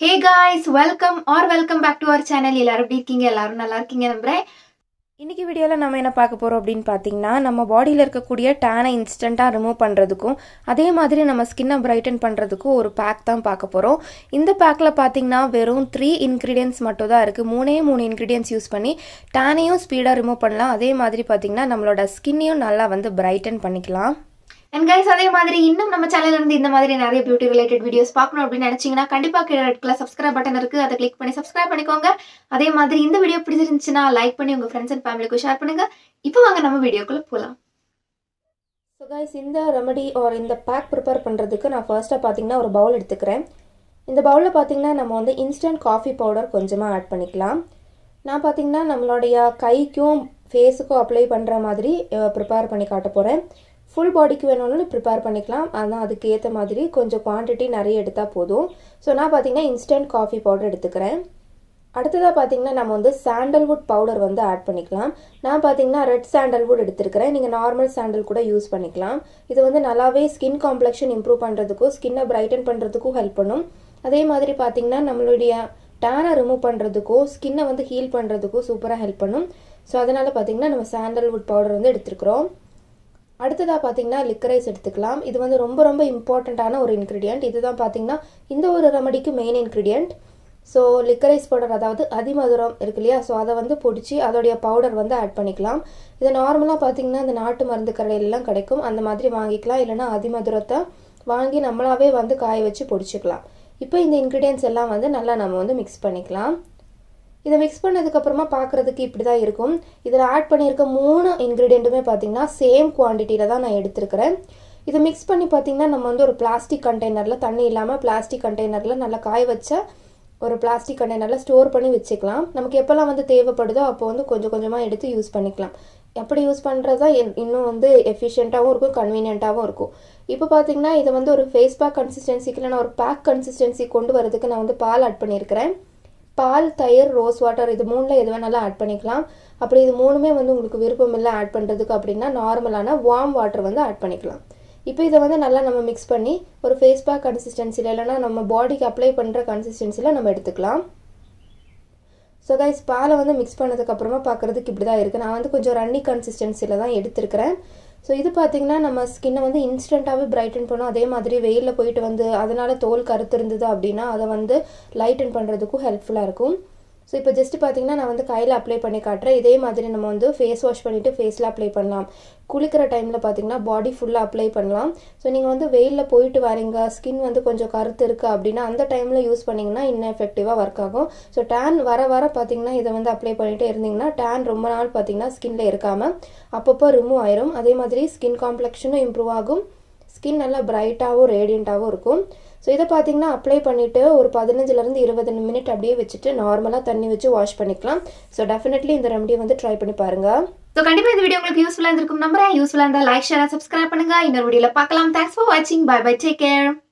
hey guys welcome or welcome back to our channel எல்லாரும் எப்படி இருக்கீங்க எல்லாரும் நல்லா இருக்கீங்க நம்புறேன் இன்றைக்கி வீடியோவில் நம்ம என்ன பார்க்க போகிறோம் அப்படின்னு பார்த்தீங்கன்னா நம்ம பாடியில் இருக்கக்கூடிய டேனை இன்ஸ்டண்ட்டாக ரிமூவ் பண்ணுறதுக்கும் அதே மாதிரி நம்ம ஸ்கின்னை பிரைட்டன் பண்ணுறதுக்கும் ஒரு பேக் தான் பார்க்க போகிறோம் இந்த பேக்கில் பார்த்தீங்கன்னா வெறும் த்ரீ இன்க்ரீடியன்ஸ் மட்டும் தான் இருக்குது மூணே மூணு இன்க்ரீடியன்ஸ் யூஸ் பண்ணி டேனையும் ஸ்பீடாக ரிமூவ் பண்ணலாம் அதே மாதிரி பார்த்தீங்கன்னா நம்மளோட ஸ்கின்னையும் நல்லா வந்து பிரைட்டன் பண்ணிக்கலாம் அண்ட் கைஸ் அதே மாதிரி இன்னும் நம்ம சேனல்ல இருந்து இந்த மாதிரி நிறைய பியூட்டி ரிலேட்டட் வீடியோஸ் பார்க்கணும் அப்படின்னு நினைச்சீங்கன்னா கண்டிப்பா கீழே ரெட் கலர் சப்ஸ்கிரைப் பட்டன் இருக்கு அதை கிளிக் பண்ணி சப்ஸ்கிரைப் பண்ணிக்கோங்க அதே மாதிரி இந்த வீடியோ பிடிச்சிருந்துச்சுன்னா லைக் பண்ணி உங்க ஃப்ரெண்ட்ஸ் அண்ட் ஃபேமிலிக்கு ஷேர் பண்ணுங்க இப்போ வாங்க நம்ம வீடியோக்குள்ள போகலாம் ஸோ கைஸ் இந்த ரெமடி ஒரு இந்த பேக் ப்ரிப்பேர் பண்ணுறதுக்கு நான் ஃபர்ஸ்ட்டாக பார்த்தீங்கன்னா ஒரு பவுல் எடுத்துக்கிறேன் இந்த பவுலில் பார்த்தீங்கன்னா நம்ம வந்து இன்ஸ்டன்ட் காஃபி பவுடர் கொஞ்சமாக ஆட் பண்ணிக்கலாம் நான் பார்த்தீங்கன்னா நம்மளுடைய கைக்கும் ஃபேஸுக்கும் அப்ளை பண்ணுற மாதிரி ப்ரிப்பேர் பண்ணி காட்ட போகிறேன் ஃபுல் பாடிக்கு வேணும்னு ப்ரிப்பேர் பண்ணிக்கலாம் ஆனால் அதுக்கு ஏற்ற மாதிரி கொஞ்சம் குவான்டிட்டி நிறைய எடுத்தால் போதும் ஸோ நான் பார்த்தீங்கன்னா இன்ஸ்டன்ட் காஃபி பவுடர் எடுத்துக்கிறேன் அடுத்ததாக பார்த்தீங்கன்னா நம்ம வந்து சாண்டல்வுட் பவுடர் வந்து ஆட் பண்ணிக்கலாம் நான் பார்த்தீங்கன்னா ரெட் சாண்டல்வுட் எடுத்திருக்கிறேன் நீங்கள் நார்மல் சாண்டல் கூட யூஸ் பண்ணிக்கலாம் இது வந்து நல்லாவே ஸ்கின் காம்ப்ளெக்ஷன் இம்ப்ரூவ் பண்ணுறதுக்கும் ஸ்கின்னை பிரைட்டன் பண்ணுறதுக்கும் ஹெல்ப் பண்ணும் அதே மாதிரி பார்த்தீங்கன்னா நம்மளுடைய டேனை ரிமூவ் பண்ணுறதுக்கும் ஸ்கின்னை வந்து ஹீல் பண்ணுறதுக்கும் சூப்பராக ஹெல்ப் பண்ணும் ஸோ அதனால் பார்த்தீங்கன்னா நம்ம சாண்டல்வுட் பவுடர் வந்து எடுத்துருக்குறோம் அடுத்ததாக பார்த்தீங்கன்னா லிக்கரைஸ் எடுத்துக்கலாம் இது வந்து ரொம்ப ரொம்ப இம்பார்ட்டண்ட்டான ஒரு இன்க்ரீடியன்ட் இதுதான் பார்த்தீங்கன்னா இந்த ஒரு ரெமடிக்கு main ingredient so liquorice powder அதாவது அதிமதுரம் இருக்கு இல்லையா ஸோ அதை வந்து பொடிச்சு அதோடைய பவுடர் வந்து ஆட் பண்ணிக்கலாம் இது நார்மலாக பார்த்தீங்கன்னா இந்த நாட்டு மருந்து கடையிலலாம் கிடைக்கும் அந்த மாதிரி வாங்கிக்கலாம் இல்லைனா அதிமதுரத்தை வாங்கி நம்மளாவே வந்து காய வச்சு பொடிச்சிக்கலாம் இப்போ இந்த இன்க்ரீடியன்ஸ் எல்லாம் வந்து நல்லா நம்ம வந்து மிக்ஸ் பண்ணிக்கலாம் இதை மிக்ஸ் பண்ணதுக்கப்புறமா பார்க்குறதுக்கு இப்படி தான் இருக்கும் இதில் ஆட் பண்ணியிருக்க மூணு இன்க்ரீடியண்ட்டுமே பார்த்தீங்கன்னா சேம் குவான்டிட்டியில் தான் நான் எடுத்திருக்கிறேன் இதை மிக்ஸ் பண்ணி பார்த்தீங்கன்னா நம்ம வந்து ஒரு பிளாஸ்டிக் கண்டெய்னரில் தண்ணி இல்லாமல் பிளாஸ்டிக் கண்டெய்னரில் நல்லா காய வச்ச ஒரு பிளாஸ்டிக் கண்டெய்னரில் ஸ்டோர் பண்ணி வச்சுக்கலாம் நமக்கு எப்போல்லாம் வந்து தேவைப்படுதோ அப்போ வந்து கொஞ்சம் கொஞ்சமாக எடுத்து யூஸ் பண்ணிக்கலாம் அப்படி யூஸ் பண்ணுறது தான் இன்னும் வந்து எஃபிஷியண்ட்டாகவும் இருக்கும் கன்வீனியண்ட்டாகவும் இருக்கும் இப்போ பார்த்தீங்கன்னா இதை வந்து ஒரு ஃபேஸ் பேக் கன்சிஸ்டன்சிக்கு இல்லை நான் ஒரு பேக் கன்சிஸ்டன்சி கொண்டு வரதுக்கு நான் வந்து பால் ஆட் பண்ணியிருக்கிறேன் பால் தயிர் ரோஸ் வாட்டர் இது மூணில் எது வேணாலும் ஆட் பண்ணிக்கலாம் அப்படி இது மூணுமே வந்து உங்களுக்கு விருப்பம் இல்லை ஆட் பண்ணுறதுக்கு அப்படின்னா நார்மலான வார்ம் வாட்டர் வந்து ஆட் பண்ணிக்கலாம் இப்போ இதை வந்து நல்லா நம்ம மிக்ஸ் பண்ணி ஒரு ஃபேஸ் பேக் கன்சிஸ்டன்சியில் இல்லைனா நம்ம பாடிக்கு அப்ளை பண்ணுற கன்சிஸ்டன்சியில் நம்ம எடுத்துக்கலாம் ஸோ கைஸ் பாலை வந்து மிக்ஸ் பண்ணதுக்கப்புறமா பார்க்குறதுக்கு இப்படி தான் இருக்குது நான் வந்து கொஞ்சம் ரன்னி கன்சிஸ்டன்சியில் தான் எடுத்திருக்கிறேன் ஸோ இது பார்த்திங்கன்னா நம்ம ஸ்கின்னை வந்து இன்ஸ்டண்ட்டாகவே பிரைட்டன் பண்ணும் அதே மாதிரி வெயிலில் போயிட்டு வந்து அதனால் தோல் கருத்து இருந்தது அப்படின்னா அதை வந்து லைட்டன் பண்ணுறதுக்கும் ஹெல்ப்ஃபுல்லாக இருக்கும் ஸோ இப்போ ஜஸ்ட் பார்த்தீங்கன்னா நான் வந்து கையில் அப்ளை பண்ணி காட்டுறேன் இதே மாதிரி நம்ம வந்து ஃபேஸ் வாஷ் பண்ணிவிட்டு ஃபேஸில் அப்ளை பண்ணலாம் குளிக்கிற டைமில் பார்த்தீங்கன்னா பாடி ஃபுல்லாக அப்ளை பண்ணலாம் ஸோ நீங்கள் வந்து வெயிலில் போயிட்டு வரீங்க ஸ்கின் வந்து கொஞ்சம் கருத்து இருக்குது அப்படின்னா அந்த டைமில் யூஸ் பண்ணிங்கன்னா இன்னும் எஃபெக்டிவாக ஒர்க் ஆகும் ஸோ டேன் வர வர பார்த்தீங்கன்னா இதை வந்து அப்ளை பண்ணிகிட்டே இருந்தீங்கன்னா டேன் ரொம்ப நாள் பார்த்தீங்கன்னா ஸ்கின்ல இருக்காமல் அப்பப்போ ரிமூவ் ஆயிரும் அதே மாதிரி ஸ்கின் காம்ப்ளெக்ஷனும் இம்ப்ரூவ் ஆகும் ஸ்கின் நல்லா பிரைட்டாகவும் ரேடியண்ட்டாகவும் இருக்கும் ஸோ இதை பார்த்தீங்கன்னா அப்ளை பண்ணிவிட்டு ஒரு பதினஞ்சுலேருந்து இருபது மினிட் அப்படியே வச்சுட்டு நார்மலாக தண்ணி வச்சு வாஷ் பண்ணிக்கலாம் ஸோ டெஃபினெட்லி இந்த ரெமடியை வந்து ட்ரை பண்ணி பாருங்கள் ஸோ கண்டிப்பாக இந்த வீடியோ உங்களுக்கு யூஸ்ஃபுல்லாக இருந்திருக்கும் நம்புறேன் யூஸ்ஃபுல்லாக இருந்தால் லைக் ஷேர் சப்ஸ்கிரைப் பண்ணுங்க இன்னொரு வீடியோவில் பார்க்கலாம் தேங்க்ஸ் ஃபார் வாட்சிங் பை பை டேக் கேர்